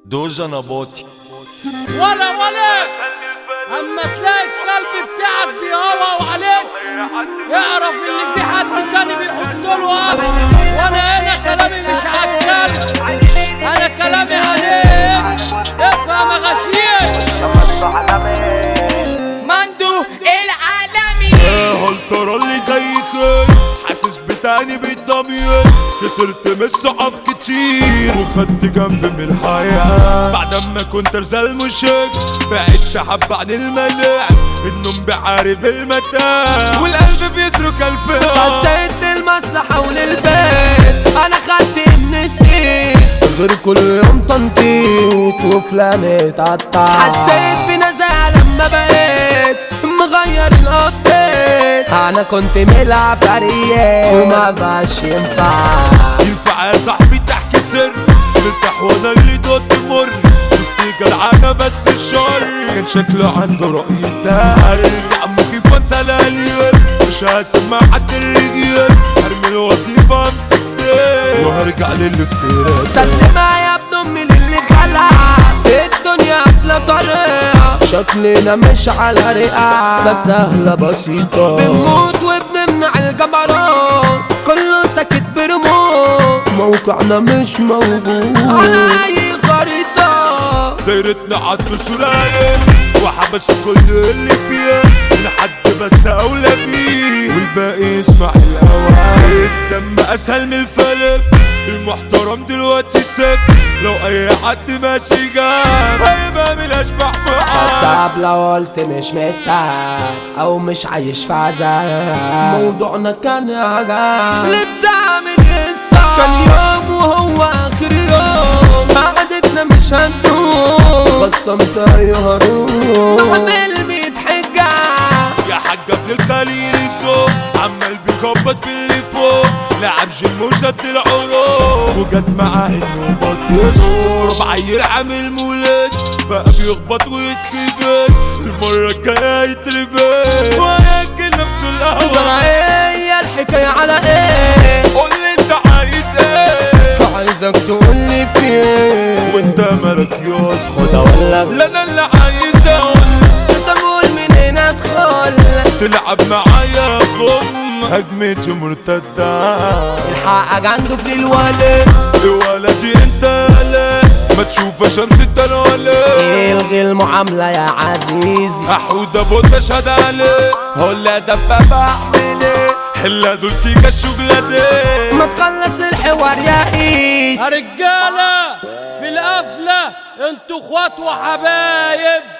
دوجا نباطي ولا ولا اما تلاقي القلب بتاعك بيهوى عليك اعرف ان في حد تاني بيحط له قلب وانا هنا كلامي مش عالكلب انا كلامي عليك افهم يا غشيم مندو العالمي هل ترى اللي جايك حاسس بتاني بالضمير خسرت من الصحاب كتير وخدت جنب من الحياة بعد ما كنت ارسال مشاك بعدت حب عن الملاعب النوم بيعارب المتاع والقلب بيسرق الفئة حسيت المصلحة وللبيت انا خدت ابن السيف غير كل يوم تنطيط وفلان اتقطع حسيت بنزاهة لما بقيت مغير الابديت انا كنت ملعب فريق وما بقاش ينفع ينفع يا صاحبي تحكي سر مرتاح وانا اللي دوت مر شفت جدعانة بس الشر كان شكله عنده رأي دار عمو كيف انسى الالير مش هسمع حد الرجال هرمي الوظيفة امسك سير وهرجع للافتراء سلم يا ابن امي للي خلع الدنيا قافلة طريقة شكلنا مش على رئة بس سهلة بسيطة بنموت وبنمنع الجبروت كله ساكت برموت موقعنا مش موجود على اي خريطة دايرتنا عطل سلالم وحبس كل اللي فيها لحد بس اولى بيه والباقي يسمع الاوان الدم اسهل من الفلف المحترم دلوقتي سف لو اي حد ماشي جاب هيبقى من اشبح معاه طب لو قلت مش متساك او مش عايش في عذاب موضوعنا كان عجاب اللي بتعمل الصعب كان يوم وهو اخر يوم قعدتنا مش هتدوم بصمت ايها روح بعمل ميت حجة يا حاج ابن القليل الذوق عمال بيخبط في اللي فوق لعب جيم وشد العروق وجت معاه انه بطل بعير عامل مولد بقى بيخبط ويتخجل المرة الجاية يتربك وياكل نفسه ترى القهوة ايه الحكاية على ايه قول لي انت عايز ايه عايزك تقول لي فين وانت مالك يا اسطى ده ولا لا انا اللي عايز اقول انت قول من هنا ادخل تلعب معايا خم هجمتي مرتدة الحقك عنده في الولد ولدي انت لا ما تشوف شمس الدلالة الغي المعاملة يا عزيزي احود ابو تشهد عليه هلا دبابة اعمل ايه حلا دول سيكا الشغلة دي ما تخلص الحوار يا قيس يا رجالة في القفلة انتوا اخوات وحبايب